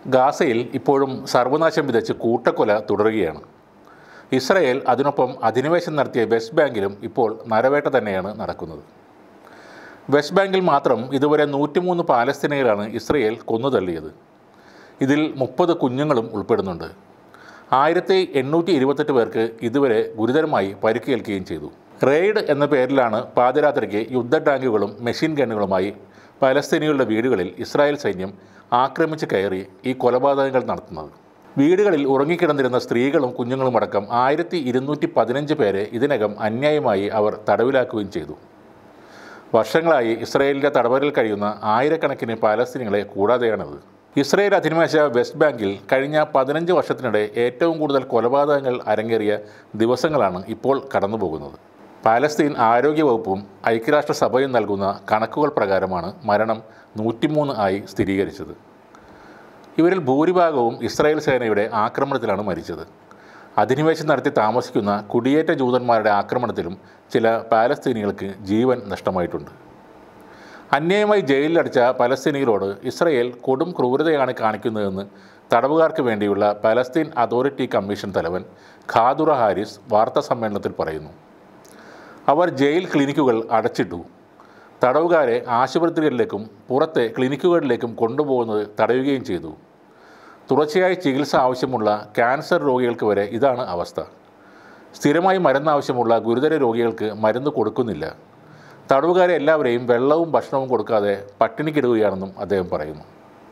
ഗാസയിൽ ഇപ്പോഴും സർവനാശം വിതച്ച് കൂട്ടക്കൊല തുടരുകയാണ് ഇസ്രയേൽ അതിനൊപ്പം അധിനിവേശം നടത്തിയ വെസ്റ്റ് ബാങ്കിലും ഇപ്പോൾ നരവേട്ട തന്നെയാണ് നടക്കുന്നത് വെസ്റ്റ് ബാങ്കിൽ മാത്രം ഇതുവരെ നൂറ്റിമൂന്ന് പാലസ്തീനികളാണ് ഇസ്രയേൽ കൊന്നുതള്ളിയത് ഇതിൽ മുപ്പത് കുഞ്ഞുങ്ങളും ഉൾപ്പെടുന്നുണ്ട് ആയിരത്തി എണ്ണൂറ്റി ഇരുപത്തെട്ട് പേർക്ക് ഇതുവരെ ഗുരുതരമായി പരിക്കേൽക്കുകയും ചെയ്തു റെയ്ഡ് എന്ന പേരിലാണ് പാതിരാത്രിക്ക് യുദ്ധ ടാങ്കുകളും മെഷീൻ ഗണ്ണുകളുമായി പലസ്തീനികളുടെ വീടുകളിൽ ഇസ്രായേൽ സൈന്യം ആക്രമിച്ച് കയറി ഈ കൊലപാതകങ്ങൾ നടത്തുന്നത് വീടുകളിൽ ഉറങ്ങിക്കിടന്നിരുന്ന സ്ത്രീകളും കുഞ്ഞുങ്ങളും അടക്കം ആയിരത്തി ഇരുന്നൂറ്റി പതിനഞ്ച് പേരെ ഇതിനകം അന്യായമായി അവർ തടവിലാക്കുകയും ചെയ്തു വർഷങ്ങളായി ഇസ്രയേലിൻ്റെ തടവറിൽ കഴിയുന്ന ആയിരക്കണക്കിന് പാലസ്തീനികളെ കൂടാതെയാണിത് ഇസ്രയേൽ അധിനിവേശ വെസ്റ്റ് ബാങ്കിൽ കഴിഞ്ഞ പതിനഞ്ച് വർഷത്തിനിടെ ഏറ്റവും കൂടുതൽ കൊലപാതകങ്ങൾ അരങ്ങേറിയ ദിവസങ്ങളാണ് ഇപ്പോൾ കടന്നുപോകുന്നത് പാലസ്തീൻ ആരോഗ്യവകുപ്പും ഐക്യരാഷ്ട്രസഭയും നൽകുന്ന കണക്കുകൾ പ്രകാരമാണ് മരണം നൂറ്റിമൂന്ന് ആയി സ്ഥിരീകരിച്ചത് ഇവരിൽ ഭൂരിഭാഗവും ഇസ്രായേൽ സേനയുടെ ആക്രമണത്തിലാണ് മരിച്ചത് അധിനിവേശം നടത്തി താമസിക്കുന്ന കുടിയേറ്റ ജൂതന്മാരുടെ ആക്രമണത്തിലും ചില പാലസ്തീനികൾക്ക് ജീവൻ നഷ്ടമായിട്ടുണ്ട് അന്യായമായി ജയിലിലടച്ച പലസ്തീനികളോട് ഇസ്രയേൽ കൊടും ക്രൂരതയാണ് കാണിക്കുന്നതെന്ന് തടവുകാർക്ക് വേണ്ടിയുള്ള പലസ്തീൻ അതോറിറ്റി കമ്മീഷൻ തലവൻ ഖാദുറ ഹാരിസ് വാർത്താ സമ്മേളനത്തിൽ പറയുന്നു അവർ ജയിൽ ക്ലിനിക്കുകൾ അടച്ചിട്ടു തടവുകാരെ ആശുപത്രികളിലേക്കും പുറത്തെ ക്ലിനിക്കുകളിലേക്കും കൊണ്ടുപോകുന്നത് തടയുകയും ചെയ്തു തുടർച്ചയായി ചികിത്സ ആവശ്യമുള്ള ക്യാൻസർ രോഗികൾക്ക് വരെ ഇതാണ് അവസ്ഥ സ്ഥിരമായി മരുന്ന് ആവശ്യമുള്ള ഗുരുതര രോഗികൾക്ക് മരുന്ന് കൊടുക്കുന്നില്ല തടവുകാരെ എല്ലാവരെയും വെള്ളവും ഭക്ഷണവും കൊടുക്കാതെ പട്ടിണിക്കിടുകയാണെന്നും അദ്ദേഹം പറയുന്നു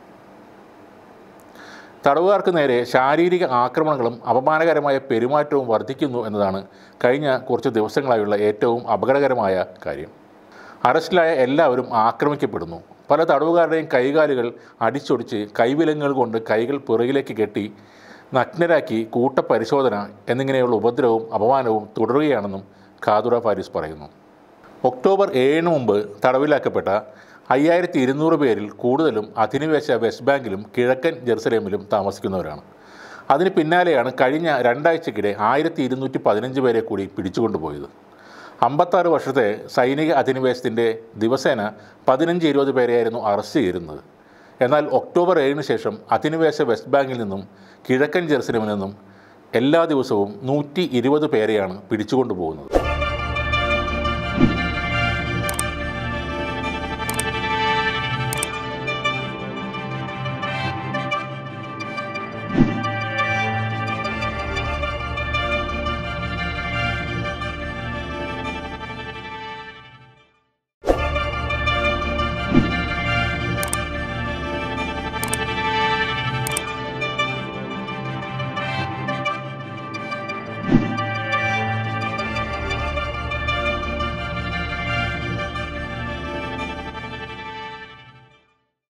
തടവുകാർക്ക് നേരെ ശാരീരിക ആക്രമണങ്ങളും അപമാനകരമായ പെരുമാറ്റവും വർദ്ധിക്കുന്നു എന്നതാണ് കഴിഞ്ഞ കുറച്ച് ദിവസങ്ങളായുള്ള ഏറ്റവും അപകടകരമായ കാര്യം അറസ്റ്റിലായ എല്ലാവരും ആക്രമിക്കപ്പെടുന്നു പല തടവുകാരുടെയും കൈകാലുകൾ അടിച്ചൊടിച്ച് കൈവിലങ്ങുകൾ കൊണ്ട് കൈകൾ പിറകിലേക്ക് കെട്ടി നഗ്നരാക്കി കൂട്ടപരിശോധന എന്നിങ്ങനെയുള്ള ഉപദ്രവവും അപമാനവും തുടരുകയാണെന്നും ഖാദുറ ഫാരിസ് പറയുന്നു ഒക്ടോബർ ഏഴിന് മുമ്പ് തടവിലാക്കപ്പെട്ട അയ്യായിരത്തി ഇരുന്നൂറ് പേരിൽ കൂടുതലും അധിനിവേശ വെസ്റ്റ് ബാങ്കിലും കിഴക്കൻ ജെറുസലേമിലും താമസിക്കുന്നവരാണ് അതിന് പിന്നാലെയാണ് കഴിഞ്ഞ രണ്ടാഴ്ചക്കിടെ ആയിരത്തി ഇരുന്നൂറ്റി പതിനഞ്ച് പേരെ കൂടി പിടിച്ചുകൊണ്ടുപോയത് അമ്പത്താറ് വർഷത്തെ സൈനിക അധിനിവേശത്തിൻ്റെ ദിവസേന പതിനഞ്ച് ഇരുപത് പേരെയായിരുന്നു അറസ്റ്റ് ചെയ്തിരുന്നത് എന്നാൽ ഒക്ടോബർ ഏഴിന് ശേഷം അധിനിവേശ വെസ്റ്റ് ബാങ്കിൽ നിന്നും കിഴക്കൻ ജെറുസലേമിൽ നിന്നും എല്ലാ ദിവസവും നൂറ്റി ഇരുപത് പേരെയാണ് പിടിച്ചുകൊണ്ടുപോകുന്നത്